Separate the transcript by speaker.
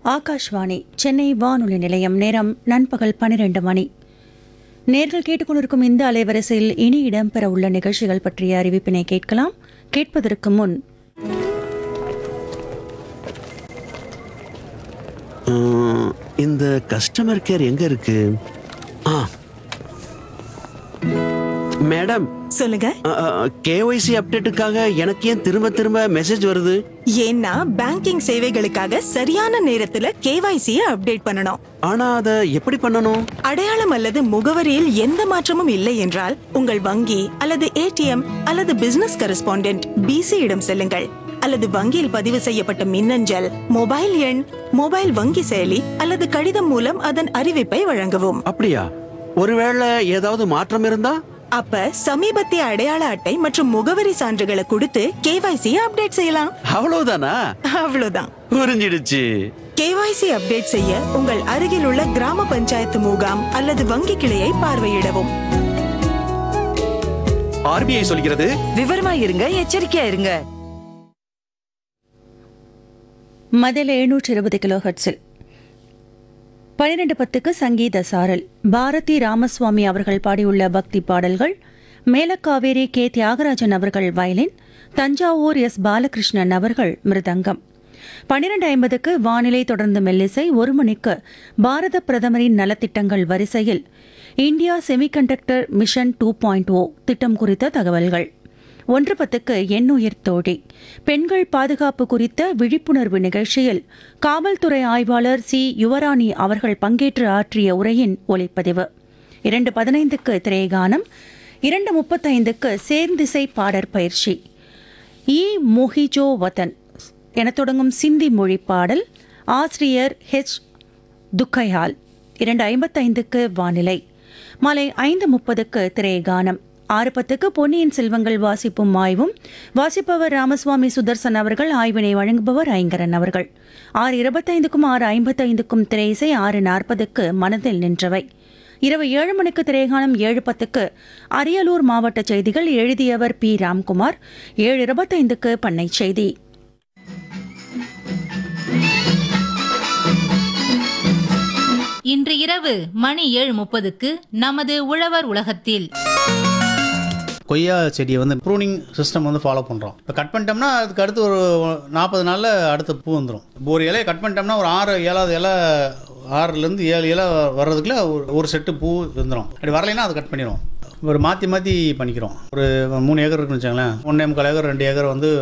Speaker 1: ஆகாஷ்வாணி சென்னை வானொலி நிலையம் நேரம் நண்பகல் பனிரெண்டு மணி நேர்கள் கேட்டுக்கொண்டிருக்கும் இந்த அலைவரிசையில் இனி இடம்பெற உள்ள நிகழ்ச்சிகள் பற்றிய அறிவிப்பினை கேட்கலாம் கேட்பதற்கு முன்
Speaker 2: உம், இந்த கஸ்டமர் கேர் எங்க இருக்கு ஆ மேடம்
Speaker 3: சொல்லுங்க
Speaker 2: கேஒய்சி அப்டேட்டுக்காக எனக்கு ஏன் திரும்ப திரும்ப மெசேஜ் வருது
Speaker 3: ஏன்னா பேங்கிங் சேவைகளுக்காக சரியான நேரத்துல கேவைசிய அப்டேட் பண்ணணும்
Speaker 2: ஆனா அதை எப்படி பண்ணணும்
Speaker 3: அடையாளம் அல்லது முகவரியில் எந்த மாற்றமும் இல்லை என்றால் உங்கள் வங்கி அல்லது ஏடிஎம் அல்லது பிசினஸ் கரஸ்பாண்டென்ட் பிசி இடம் செல்லுங்கள் அல்லது வங்கியில் பதிவு செய்யப்பட்ட மின்னஞ்சல் மொபைல் எண் மொபைல் வங்கி செயலி அல்லது கடிதம் மூலம் அதன் அறிவிப்பை வழங்கவும்
Speaker 2: அப்படியா ஒருவேளை ஏதாவது மாற்றம் இருந்தா
Speaker 3: அப்ப சமீபத்திய அடையாள அட்டை மற்றும் முகவரி சான்றுகளை கொடுத்து கேவைசிய அப்டேட் செய்யலாம்
Speaker 2: அவ்வளவுதானா
Speaker 3: அவ்வளவுதான்
Speaker 2: புரிஞ்சிடுச்சு
Speaker 3: கேவைசி அப்டேட் செய்ய உங்கள் அருகில் உள்ள கிராம பஞ்சாயத்து முகாம் அல்லது வங்கி கிளையை பார்வையிடவும்
Speaker 2: ஆர்பிஐ சொல்கிறது
Speaker 4: விவரமா இருங்க எச்சரிக்கையா இருங்க
Speaker 1: மதில் எழுநூற்றி இருபது கிலோ ஹெர்ட்ஸில் பன்னிரண்டு பத்துக்கு சங்கீத சாரல் பாரதி ராமசுவாமி அவர்கள் பாடியுள்ள பக்தி பாடல்கள் மேலக்காவேரி கே தியாகராஜன் அவர்கள் வயலின் தஞ்சாவூர் எஸ் பாலகிருஷ்ணன் அவர்கள் மிருதங்கம் பன்னிரண்டு ஐம்பதுக்கு வானிலை தொடர்ந்து மெல்லிசை ஒரு மணிக்கு பாரத பிரதமரின் நலத்திட்டங்கள் வரிசையில் India semiconductor mission two point O திட்டம் குறித்த தகவல்கள் ஒன்று பத்துக்கு எண்ணுயிர் தோழி பெண்கள் பாதுகாப்பு குறித்த விழிப்புணர்வு நிகழ்ச்சியில் காவல்துறை ஆய்வாளர் சி யுவராணி அவர்கள் பங்கேற்று ஆற்றிய உரையின் ஒலிப்பதிவு இரண்டு பதினைந்துக்கு திரைகானம் இரண்டு முப்பத்தைந்துக்கு சேர்ந்திசை பாடற் பயிற்சி இ மொஹிஜோ வதன் என தொடங்கும் சிந்தி மொழி பாடல் ஆசிரியர் ஹெச் துக்கையால் இரண்டு ஐம்பத்தைந்துக்கு வானிலை மாலை ஐந்து முப்பதுக்கு திரைகானம் ஆறு பத்துக்கு பொன்னியின் செல்வங்கள் வாசிப்பும் ஆய்வும் வாசிப்பவர் ராமசுவாமி சுதர்சன் அவர்கள் ஆய்வினை வழங்குபவர் ஐங்கரன் அவர்கள் ஆறு இருபத்தைந்துக்கும் ஆறு ஐம்பத்தைந்துக்கும் திரை இசை ஆறு நாற்பதுக்கு மனதில் நின்றவை இரவு ஏழு மணிக்கு திரைகாலம் ஏழு பத்துக்கு அரியலூர் மாவட்ட செய்திகள் எழுதியவர் பி ராம்குமார் ஏழு இருபத்தைந்துக்கு பண்ணை செய்தி
Speaker 5: இன்று இரவு மணி ஏழு முப்பதுக்கு நமது உழவர் உலகத்தில்
Speaker 6: கொய்யா செடியை வந்து ப்ரூனிங் சிஸ்டம் வந்து ஃபாலோ பண்ணுறோம் இப்போ கட் பண்ணிட்டோம்னா அதுக்கு அடுத்து ஒரு நாற்பது நாளில் அடுத்த பூ வந்துடும் இப்போ ஒரு இலையை கட் பண்ணிட்டோம்னா ஒரு ஆறு ஏழாவது இலை ஆறுலேருந்து ஏழு இலை வர்றதுக்குள்ள ஒரு ஒரு செட்டு பூ வந்துடும் அப்படி வரலைன்னா அதை கட் பண்ணிடுவோம் ஒரு மாற்றி மாற்றி பண்ணிக்கிறோம் ஒரு மூணு ஏக்கர் இருக்குன்னு வச்சுங்களேன் ஒன்றே முக்கால் ஏக்கர் ரெண்டு ஏக்கர் வந்து